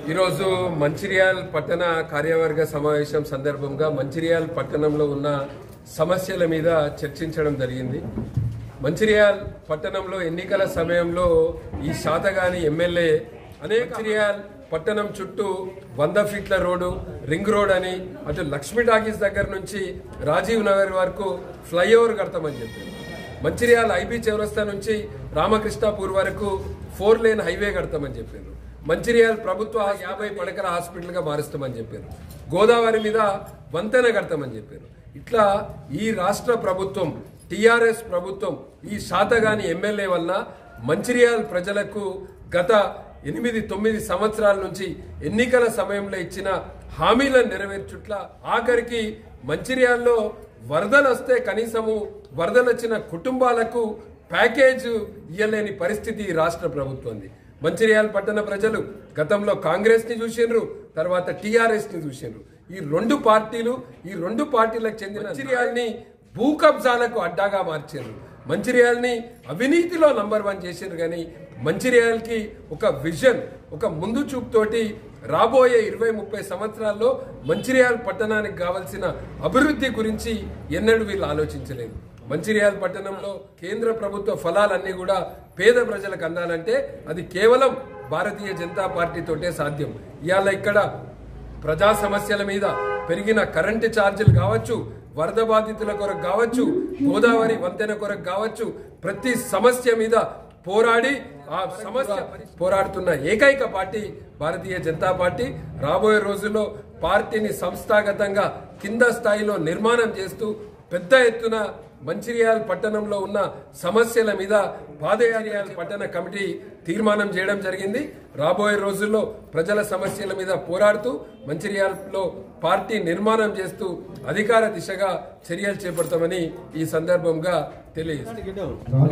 ఈరోజు మంచిర్యాల్ పట్టణ కార్యవర్గ సమావేశం సందర్భంగా మంచిర్యాల్ పట్టణంలో ఉన్న సమస్యల మీద చర్చించడం జరిగింది మంచిర్యాల్ పట్టణంలో ఎన్నికల సమయంలో ఈ శాతగాని ఎమ్మెల్యే అనేక మంచిర్యాల్ పట్టణం చుట్టూ వంద ఫీట్ల రోడ్డు రింగ్ రోడ్ అని అటు లక్ష్మీ టాకీస్ దగ్గర నుంచి రాజీవ్ నగర్ వరకు ఫ్లైఓవర్ కడతామని చెప్పారు మంచిర్యాల ఐబీ చౌరస్తా నుంచి రామకృష్ణాపూర్ వరకు ఫోర్ లేన్ హైవే కడతామని చెప్పారు మంచిర్యాల ప్రభుత్వ యాభై పడకల హాస్పిటల్గా మారుస్తామని చెప్పారు గోదావరి మీద వంతెన కడతామని చెప్పారు ఇట్లా ఈ రాష్ట్ర ప్రభుత్వం టిఆర్ఎస్ ప్రభుత్వం ఈ శాతగాని ఎమ్మెల్యే వల్ల మంచిర్యాల ప్రజలకు గత ఎనిమిది తొమ్మిది సంవత్సరాల నుంచి ఎన్నికల సమయంలో ఇచ్చిన హామీలను నెరవేర్చుట్ల ఆఖరికి మంచిర్యాల్లో వరదలు వస్తే కనీసము వరదలు వచ్చిన కుటుంబాలకు ప్యాకేజ్ ఇవ్వలేని పరిస్థితి ఈ రాష్ట్ర ప్రభుత్వంది మంచిర్యాల పట్టణ ప్రజలు గతంలో కాంగ్రెస్ ని చూసిండ్రు తర్వాత టిఆర్ఎస్ ని చూసిండ్రు ఈ రెండు పార్టీలు ఈ రెండు పార్టీలకు చెందిన మంచిర్యాలని భూ కబ్జాలకు అడ్డాగా మార్చారు మంచిర్యాలని అవినీతిలో నంబర్ వన్ చేశారు కానీ మంచిర్యాలకి ఒక విజన్ ఒక ముందు చూపుతోటి రాబోయే ఇరవై ముప్పై సంవత్సరాల్లో మంచిర్యాల పట్టణానికి కావలసిన అభివృద్ధి గురించి ఎన్నడూ వీళ్ళు ఆలోచించలేదు మంచిర్యాల పట్టణంలో కేంద్ర ప్రభుత్వ ఫలాలన్నీ కూడా పేద ప్రజలకు అందాలంటే అది కేవలం భారతీయ జనతా పార్టీతోటే సాధ్యం ఇవాళ ఇక్కడ ప్రజా సమస్యల మీద పెరిగిన కరెంటు ఛార్జీలు కావచ్చు వరద బాధితుల కొరకు కావచ్చు గోదావరి వంతెన కొరకు కావచ్చు ప్రతి సమస్య మీద పోరాడి ఆ సమస్య పోరాడుతున్న ఏకైక పార్టీ భారతీయ జనతా పార్టీ రాబోయే రోజుల్లో పార్టీని సంస్థాగతంగా కింద స్థాయిలో నిర్మాణం చేస్తూ పెద్ద ఎత్తున మంచిర్యాల పట్టణంలో ఉన్న సమస్యల మీద పాదయాత్ర పట్టణ కమిటీ తీర్మానం చేయడం జరిగింది రాబోయే రోజుల్లో ప్రజల సమస్యల మీద పోరాడుతూ మంచిర్యాలలో పార్టీ నిర్మాణం చేస్తూ అధికార దిశగా చర్యలు చేపడతామని ఈ సందర్భంగా తెలియజేస్తుంది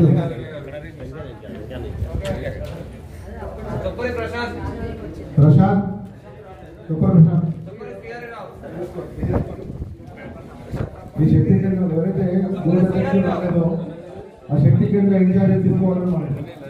తొప్పరి ప్రశాంత్ ప్రశాంత్ సూపర్ ప్రశాంత్ తొప్పరి పిఆర్ రావు ఈ శక్తి కేంద్రం ఎవరైతే మూడు లక్షలు రాలేదో ఆ శక్తి కేంద్రం ఇన్ఛార్జ్ తీసుకోవాలని మాట